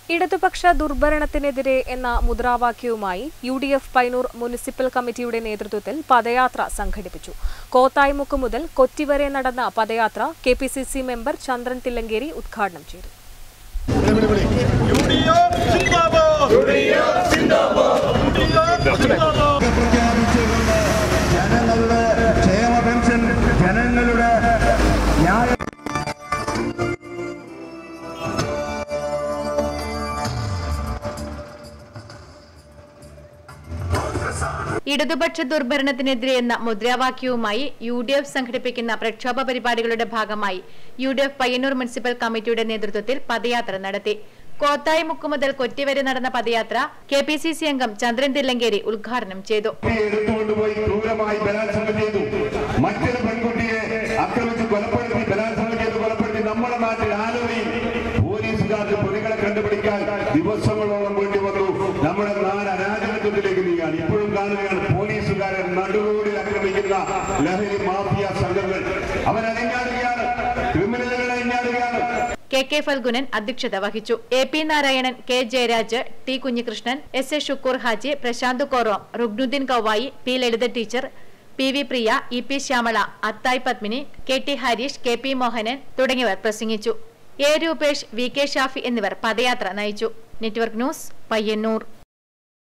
ഇടതുപക്ഷ ദുർഭരണത്തിനെതിരെ എന്ന മുദ്രാവാക്യവുമായി U D F Payyanur municipal കമ്മിറ്റിയുടെ നേതൃത്വത്തിൽ പദയാത്ര സംഘടിപ്പിച്ചു കോത്തായ്മുക്ക് മുതൽ കൊച്ചി വരെ നടന്ന പദയാത്ര K P C C member Chandran Thillankeri ഉദ്ഘാടനം ചെയ്തു പ്രഖ്യാപിച്ചുകൊണ്ട് ജനങ്ങളുടെ ക്ഷേമ പെൻഷൻ ജനങ്ങളുടെ ന്യായ ഇടതുപക്ഷ ദുർഭരണത്തിനെതിരെ എന്ന മുദ്രാവാക്യവുമായി യു ഡി എഫ് സംഘടിപ്പിക്കുന്ന പ്രക്ഷോഭ പരിപാടികളുടെ ഭാഗമായി U D F Payyanur municipal കമ്മിറ്റിയുടെ നേതൃത്വത്തിൽ പദയാത്ര നടത്തി കോത്തായിമുക്ക് മുതൽ കൊച്ചി വരെ നടന്ന പദയാത്ര കെ പി സി സി അംഗം ചന്ദ്രൻ തില്ലങ്കേരി ഉദ്ഘാടനം ചെയ്തു കുട്ടിയെ എടുത്തുകൊണ്ടുപോയി ക്രൂരമായി ബലാത്സംഗം ചെയ്തു മറ്റൊരു പെൺകുട്ടിയെ ആക്രമിച്ച് കൊലപ്പെടുത്തി ബലാത്സംഗം ചെയ്ത് കൊലപ്പെടുത്തി നമ്മുടെ നാട്ടിൽ ആലുവയിൽ പോലീസുകാർക്ക് പ്രതികളെ കണ്ടുപിടിക്കാൻ ദിവസങ്ങളോളം വേണ്ടി വന്നു നമ്മുടെ നാട് അരാജകത്വത്തിലേക്ക് നീങ്ങാൻ ഇപ്പോഴും കാണുകയാണ് പോലീസുകാരെ നടുറോഡിൽ ആക്രമിക്കുന്ന ലഹരി മാഫിയ സംഘങ്ങൾ അവരനങ്ങാടുകയാണ് ക്രിമിനലുകളെ അനങ്ങാടുകയാണ് കെ കെ ഫൽഗുനൻ അധ്യക്ഷത വഹിച്ചു A P Narayanan K Jayaraj T Kunhikrishnan S A Shukoor Haji Prashanth Korom Rugnuddin Kouvayi P Lalitha teacher P V Priya E P Shyamala Athai Padmini K T Harish K P Mohanan തുടങ്ങിയവർ പ്രസംഗിച്ചു A Rupesh V K Shafi എന്നിവർ പദയാത്ര നയിച്ചു നെറ്റ്വർക്ക് ന്യൂസ് പയ്യന്നൂർ